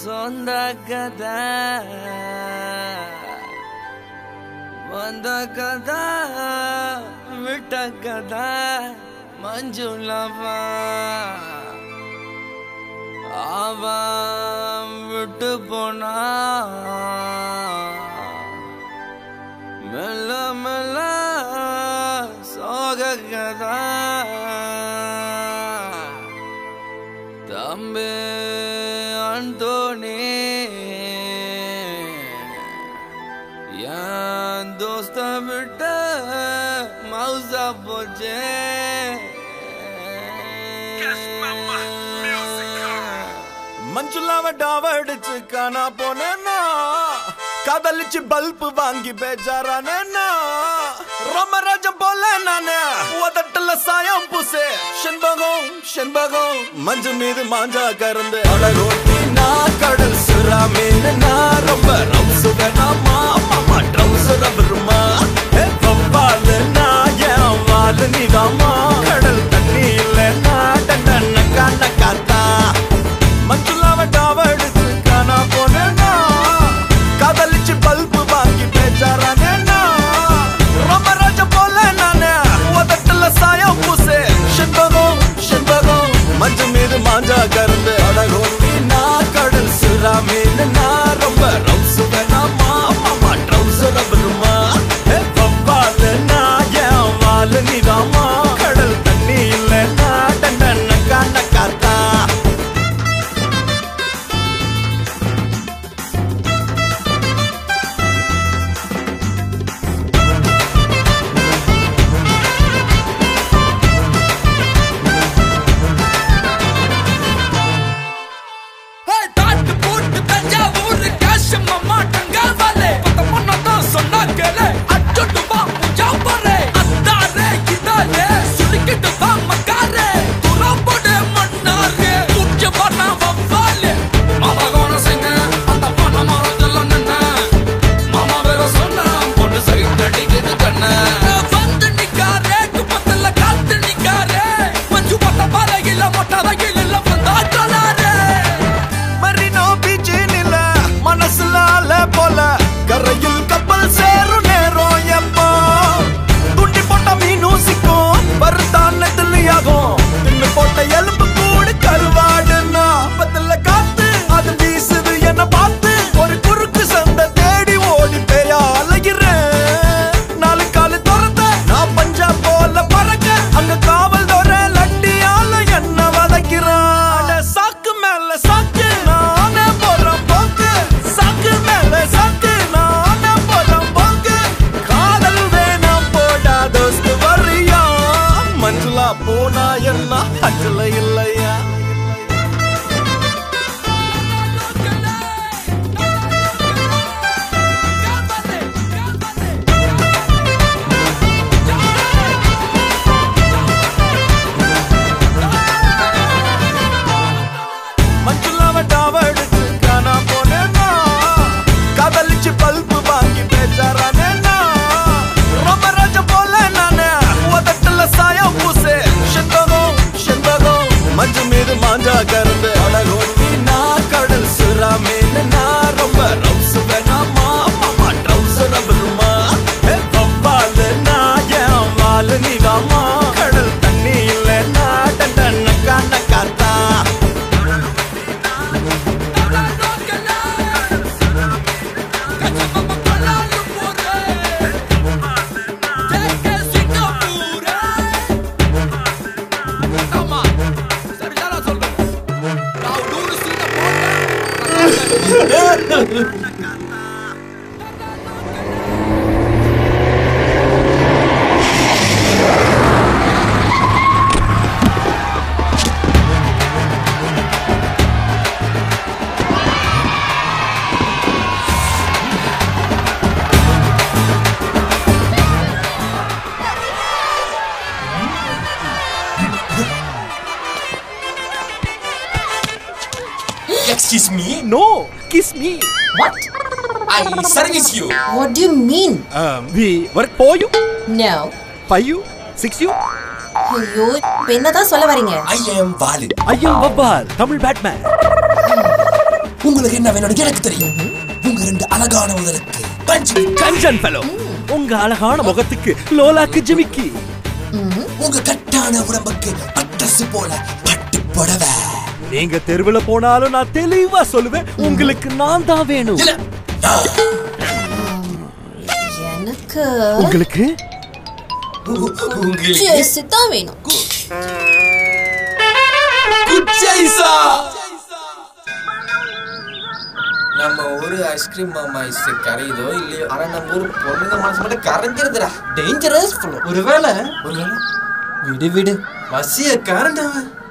சொந்த கதை வந்த கதை விட்ட கதை மஞ்சுளவா அவன் விட்டு போனா மெல்ல மெல்ல சோக கதை தம்பி அந்தோனி என் தோஸ்த விட்டு மவுசா போச்சே மஞ்சுளாவ டாவ அடிச்சு காணா போனேன்னா காதலிச்சு பல்பு வாங்கி பேஜாரானேன்னா ரோமராஜம் போல நானே உதட்டுல சாயம் பூசே செண்பகம் செண்பகம் மஞ்சு மீது மாஞ்சா கறந்து அழகோட்டி நான் கடல் சுறா மீன் நான் ரொம்ப ரம்சுகனா மாமா ட்ரம்ஸ் ரபருமா வவ்வாலு நான் என் வாலு நீதாமா கடல் தண்ணி இல்ல நான் டன்ன காண காத்தா மஞ்சுளாவ டாவ எடுத்து காணா போனேன்னா காதலிச்சு பல்பு வாங்கி பேச்சாரானேன்னா ரோமராஜ போல நானே உதட்டுல சாயம் பூசே செண்பகம் செண்பகம் மஞ்சு மீது மாஞ்சா கருந்து அழகோட்டி நான் கடல் சுறா மீன் நான் ரொம்ப ரவுசுகனா மாமா ட்ரவுஸ் ரபருமா வவ்வாலு நான் என் வாலு நீதாமா கடல் தண்ணி இல்ல நான் டன்ன காண காத்தா தாட்டு போட்டு தஞ்சாவூர் கேஷ் மம்மா டங்காவாலே பத்த பொண்ணதான் சொன்னா கேளு அச்சோட்டு வா பூஜா பாரு அத்தாரே இதாரே சுருக்கிட்டு வா மக்காரே துரா போடு மண்ணாரே பூஜை பண்ணா வவ்வாலே மாமா கோண சிங்க அந்த பொண்ண மரத்துல நின்ன மாமா வேற சொன்னா பொண்ணு சைட் அடிக்குது கண்ணு வந்து நிக்காரே குப்பத்துல காத்து நிக்காரே மஞ்சு பட்ட பாறையில மொட்டை வகையில் இல்ல வந்தா கலாரே மரினோ பீச் நில மனசுல அலை போல கரையில் கப்பல் சேரும் நேரம் எப்போ துண்டி போட்ட மீனும் சிக்கும் பருத்தானத்துலயாகும் தின்னு போட்ட எலும்பு கூடு கருவாடுன்னா பத்துல காத்து அது வீசுது என்ன பார்த்து ஒரு குறுக்கு சண்டை தேடி ஓடி பேயா அலைகிறேன் நாலு காலு திறந்த நான் பஞ்சா போல பறக்க அங்க காவல் தோற லட்டியால என்ன வதைக்கிறான் அட சாக்கு மேல சாக்கு நானே போறேன் போக்கு சாக்கு மேல சாக்கு நானே போறேன் போக்கு காதல் வேணாம் போடா தோஸ்து வரியா மஞ்சுளா போனா என்ன அஞ்சல இல்லையா மஞ்சுளாவ டாவ எடுத்து காணா போனேன்னா காதலிச்சு பல்பு வாங்கி பேச்சாரானேன்னா ரோமராஜ போல நானே உதட்டுல சாயம் பூசே செண்பகம் செண்பகம் மஞ்சு மீது மாஞ்சா கருந்து அழகோட்டி நான் கடல் சுறா மீன் நான் ரொம்ப ரவுசு வேணா மாமா ட்ரவுஸ் ரபருமா வவ்வாலு நான் என் வாலு நீதாமா கடல் தண்ணி இல்ல நான் டன்ன காண காத்தா Excuse me? No, kiss me. What? I service you. What do you mean? Um, we work for you, No. five you, six you. ஐயோ இப்ப என்னதான் சொல்ல வரீங்க I am valid. ஐயம் வவ்வால் தமிழ் பேட்மேன் உங்களுக்கு என்ன வேணும் எனக்கு தெரியும் உங்க ரெண்டு அழகான உதலுக்கு பஞ்சு கஞ்சன் ஃபெலோ உங்க அழகான முகத்துக்கு லோலாக்கு ஜிமிக்கி உங்க கட்டான உடம்புக்கு பட்டசு போல பட்டு புடவை நீங்க தெருவுல போனாலும் நான் தெளிவா சொல்லுவேன் உங்களுக்கு நான் தான் வேணும் இல்ல எனக்கு உங்களுக்கு உங்களுக்கு ஜெர்சி தான் வேணும் குச்சைசா நம்ம ஊரு ஐஸ்கிரீம் மாமா ஐஸ் கரையுதோ இல்லையோ ஆனா நம்ம ஊர் பொண்ணுங்க மனசு மட்டும் கரைஞ்சிருதுடா டேஞ்சரஸ் ஒருவேளை ஒருவேளை விடு விடு வசிய காரண்டவன்